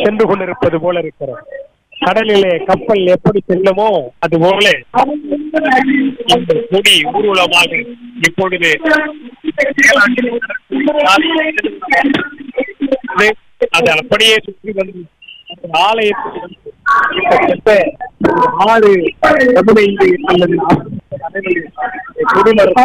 சென்று கொண்டிருப்பது போல இருக்கிறது கடலிலே கப்பல் எப்படி செல்லுமோ அது போல இந்த கொடி ஊர்வலமாக இப்பொழுது அது அப்படியே சுற்றி வந்து அந்த ஆலயத்தில் வந்து கிட்டத்தட்ட ஆறு பதினைந்து அல்லது நாற்பது கடலில் குடிமரம்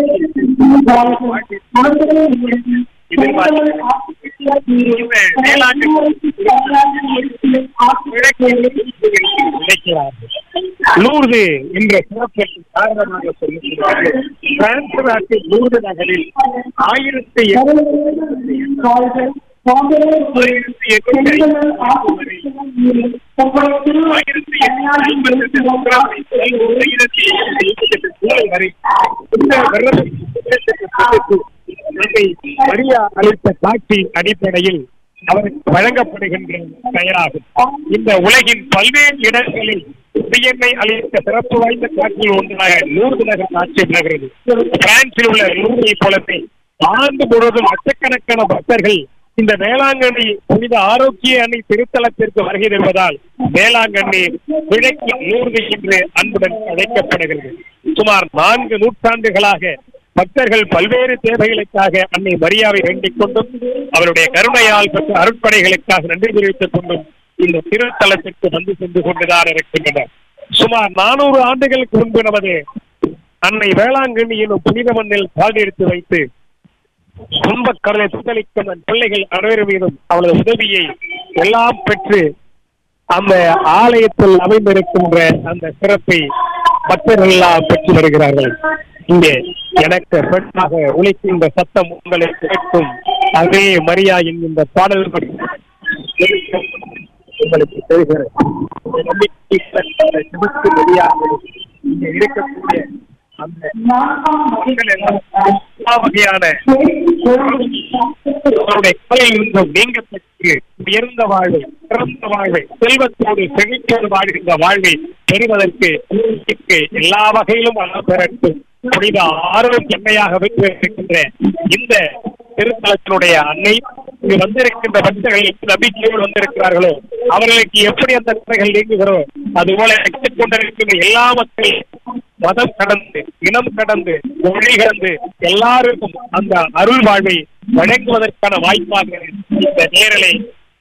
நினைக்கிறார்கள் லூர்து என்ற சிறப்பிற்கு காரணமாக சொல்லுகிறார்கள் பிரான்ஸ் நாட்டின் லூர்து நகரில் ஆயிரத்தி ஆயிரத்தி எண்ணூற்றி ஆயிரத்தி எண்ணூற்றி ஆயிரத்தி ஜூலை வரை இந்த வெள்ளத்துக்கு நம்மை மரியா அளித்த காட்சி அடிப்படையில் அவருக்கு வழங்கப்படுகின்ற பெயராகும் இந்த உலகின் பல்வேறு இடங்களில் பிஎன்ஐ அளித்த சிறப்பு வாய்ந்த காட்சியில் ஒன்றாக லூர்து நகர் காட்சி விளகிறது பிரான்சில் உள்ள லூர்தை போலவே ஆண்டு முழுவதும் லட்சக்கணக்கான பக்தர்கள் இந்த வேளாங்கண்ணி புனித ஆரோக்கிய அணை திருத்தலத்திற்கு வருகை தருவதால் வேளாங்கண்ணி விளக்கி லூர்து என்று அன்புடன் அழைக்கப்படுகிறது சுமார் நான்கு நூற்றாண்டுகளாக பக்தர்கள் பல்வேறு தேவைகளுக்காக அன்னை மரியாவை வேண்டிக் கொண்டும் அவருடைய கருணையால் பெற்ற அருட்படைகளுக்காக நன்றி தெரிவித்துக் கொண்டும் இந்த திருத்தலத்திற்கு வந்து சென்று கொண்டுதான் இருக்கின்றனர் சுமார் நானூறு ஆண்டுகளுக்கு முன்பு நமது அன்னை வேளாங்கண்ணி எனும் புனித மண்ணில் கால் எடுத்து வைத்து துன்பக் கடலை சுதளிக்கும் நம் பிள்ளைகள் அனைவரும் மீதும் அவளது உதவியை எல்லாம் பெற்று அந்த ஆலயத்தில் அமைந்திருக்கின்ற அந்த சிறப்பை பக்தர்கள் எல்லாம் பெற்று வருகிறார்கள் இங்கே எனக்கு பெண்ணாக ஒலிக்கின்ற சத்தம் உங்களுக்கு கேட்கும் அதே மரியா என்கின்ற பாடல் படி உங்களுக்கு தெரிகிறது நம்பிக்கை சிவத்து மரியாதை இங்கே இருக்கக்கூடிய அந்த மக்கள் எல்லாம் எல்லா வகையான அவருடைய கலையில் இருந்தும் நீங்க பெற்று உயர்ந்த வாழ்வை சிறந்த வாழ்வை செல்வத்தோடு செழித்தோடு வாழ்கின்ற வாழ்வை பெறுவதற்கு உங்களுக்கு எல்லா வகையிலும் வளம் பெறட்டும் புனித ஆரோக்கியமையாக வெற்றி இருக்கின்ற இந்த திருத்தலத்தினுடைய அன்னை இங்கு வந்திருக்கின்ற பக்தர்கள் நம்பிக்கையோடு வந்திருக்கிறார்களோ அவர்களுக்கு எப்படி அந்த குறைகள் நீங்குகிறோ அதுபோல வைத்துக் கொண்டிருக்கின்ற எல்லா மக்களும் மதம் கடந்து இனம் கடந்து மொழி கடந்து எல்லாருக்கும் அந்த அருள் வாழ்வை வழங்குவதற்கான வாய்ப்பாக இந்த நேரலை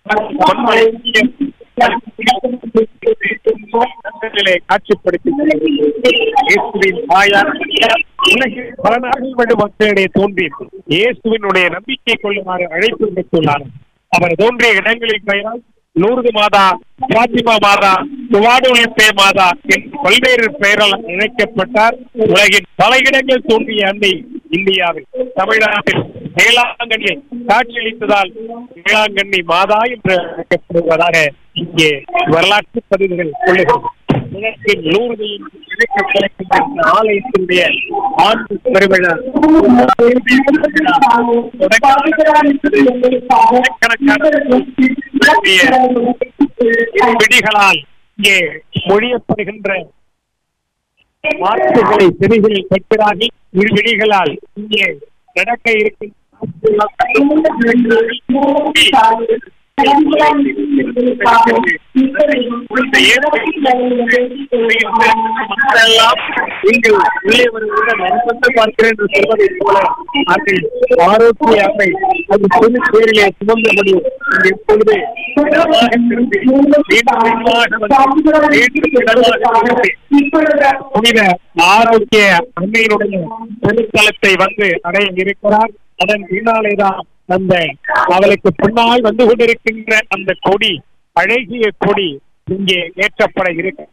காட்சிப்படுத்தி இயேசுவின் தாயார் உலகில் பல நாடுகள் வழி மக்களிடையே தோன்றி இயேசுவினுடைய நம்பிக்கை கொள்ளுமாறு அழைப்பு விடுத்துள்ளார் அவர் தோன்றிய இடங்களில் பெயரால் லூர்து மாதா பாத்திமா மாதா துவாடுலிப்பே மாதா என்று பல்வேறு பெயரால் அழைக்கப்பட்டார் உலகின் பல இடங்கள் தோன்றிய அன்னை இந்தியாவில் தமிழ்நாட்டில் வேளாங்கண்ணியை காட்சியளித்ததால் வேளாங்கண்ணி மாதா என்று அழைக்கப்படுவதாக இங்கே வரலாற்று பதிவுகள் சொல்லுகிறது உலகின் லூர்தியின் இழைக்கப்பட்டிருக்கின்ற இந்த ஆலயத்தினுடைய ஆண்டு பெருவிழா பிடிகளால் இங்கே மொழியப்படுகின்ற வார்த்தைகளை செவிகளில் கேட்கிறார்கள் இரு விழிகளால் இங்கே நடக்க மக்களெல்லாம் நீங்கள் உள்ளே வருவதுடன் அனுபவத்தை பார்க்கிறேன் என்று சொல்வதை போல அது ஆரோக்கிய அம்மை அது பொது பேரிலே சுமந்தபடி எப்பொழுது இடமாக திரும்பி மீண்டும் இடமாக வந்து மீண்டும் இடமாக திரும்பி புனித ஆரோக்கிய அன்னையினுடைய பெருத்தலத்தை வந்து அடைய இருக்கிறார் அதன் பின்னாலேதான் அந்த அவளுக்கு பின்னால் வந்து கொண்டிருக்கின்ற அந்த கொடி அழகிய கொடி இங்கே ஏற்றப்பட இருக்கு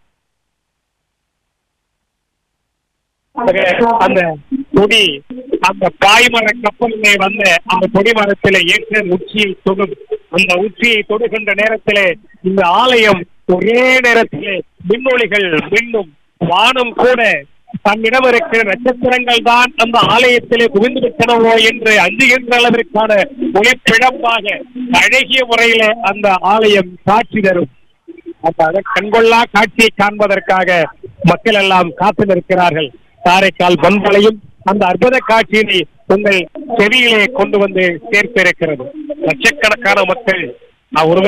அந்த கொடி அந்த பாய்மர கப்பலிலே வந்த அந்த கொடிமரத்திலே ஏற்ற உச்சியை தொடும் அந்த உச்சியை தொடுகின்ற நேரத்திலே இந்த ஆலயம் ஒரே நேரத்திலே மின்னொளிகள் மின்னும் வானம் கூட தன்னிடம் இருக்கிற நட்சத்திரங்கள் தான் அந்த ஆலயத்திலே குவிந்து விட்டனவோ என்று அஞ்சுகின்ற அளவிற்கான ஒளிப்பிழம்பாக அழகிய முறையில அந்த ஆலயம் காட்சி தரும் அந்த கண்கொள்ளா காட்சியை காண்பதற்காக மக்கள் எல்லாம் காத்து நிற்கிறார்கள் காரைக்கால் பண்பலையும் அந்த அற்புத காட்சியினை உங்கள் செவியிலே கொண்டு வந்து சேர்த்திருக்கிறது லட்சக்கணக்கான மக்கள் ஒருவர்